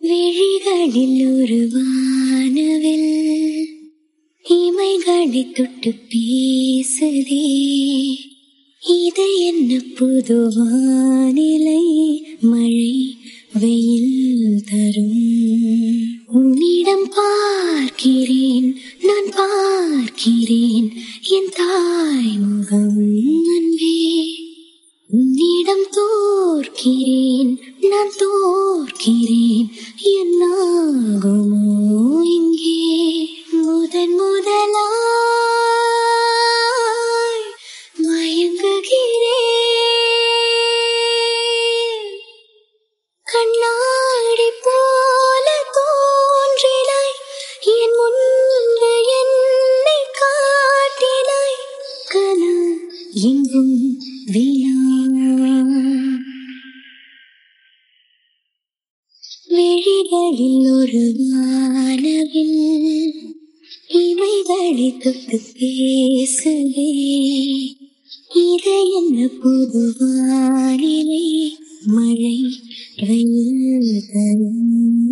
விழிகளில் ஒரு வானவில் இமைகளை தொட்டு பேசுதே இது என்ன புது வானிலை மழை வெயில் தரும் உன்னிடம் பார்க்கிறேன் நான் பார்க்கிறேன் என் தாய் முகம் அன்பே உன்னிடம் தோற்கிறேன் நான் தோற்கிறேன் என்னாகுமோ இங்கே முதன் முதலாய் மயங்குகிறேன் கண்ணாடி போல தோன்றினாய் என் முன்பு என்னை காட்டினாய் கன எங்கும் வீணா விழிகளில் ஒரு வானவில் இவைகளை தொட்டு பேசுவே இது என்ன புது வானிலை மழை வெயில் தரும்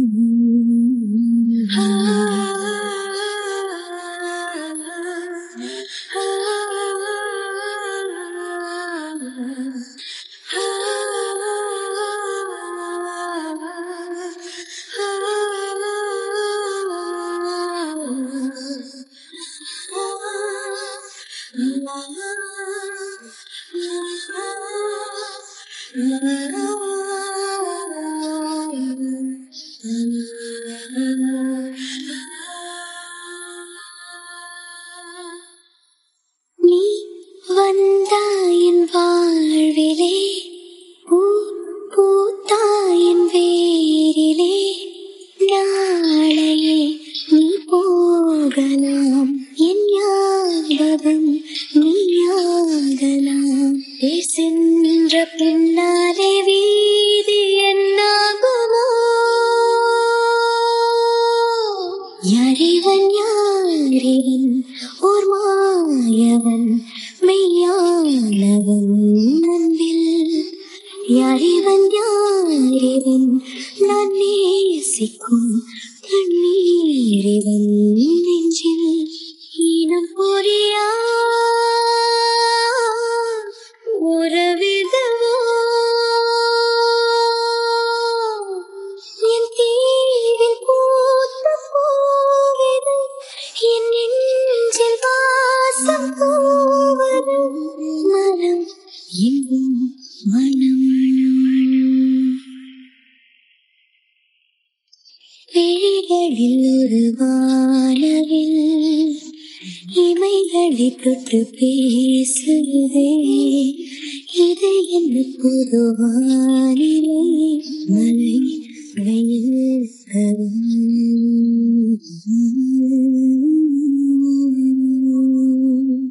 நீ வந்தாயின் வாழ்விலே பூ பூத்தாயின் வேரிலே நாளையே நீ போகலாம் என் ஞாபகம் நீயாகலாம் பேர் சென்ற பின்னாலே வீதி என்னாகுமோ யாரிவன் யாரிவன் ஓர் மாயவன் மெய்யானவன் அன்பில் யாரிவன் யாரிவன் நான் நேசிக்கும் கண்ணீரிவன் நெஞ்சில் இனம் புரியா உறவிதவோ என் தீவில் பூத்த பூவிது என் நெஞ்சில் வாசம் பூவது மனம் எங்கும் மனம் விழிகளில் ஒரு வானவில் இமைகளை தொட்டு பேசுதே இது என்ன புது வானிலை மழை வெயில் தரும்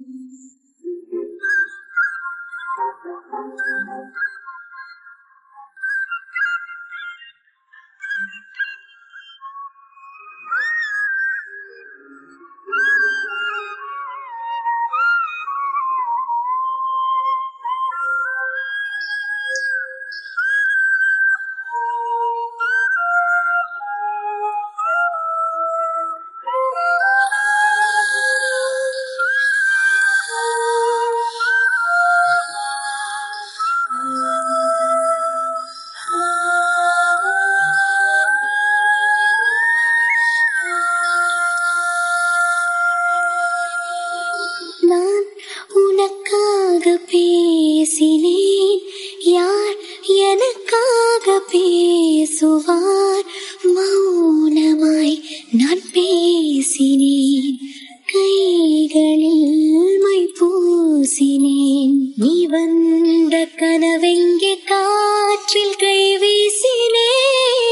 நான் உனக்காக பேசினேன் யார் எனக்காக பேசுவார் மௌனமாய் நான் பேசினேன் கைகளில் மை பூசினேன் நீ வந்த கனவெங்கே காற்றில் கை வீசினேன்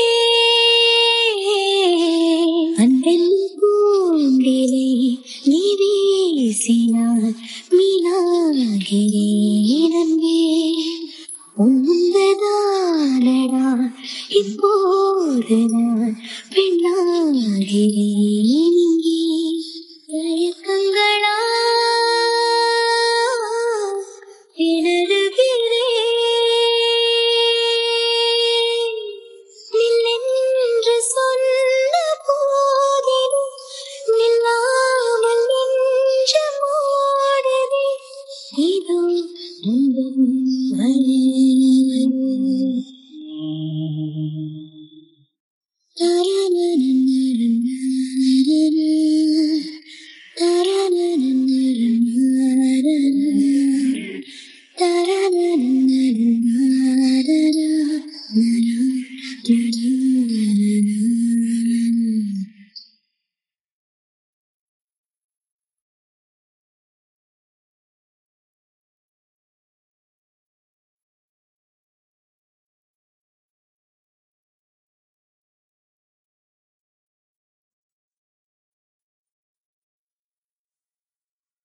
அன்பின் பூண்டிலை நீ வீசினார் மீனாகிறேன் அன்பே உன்பதானடா இப்போது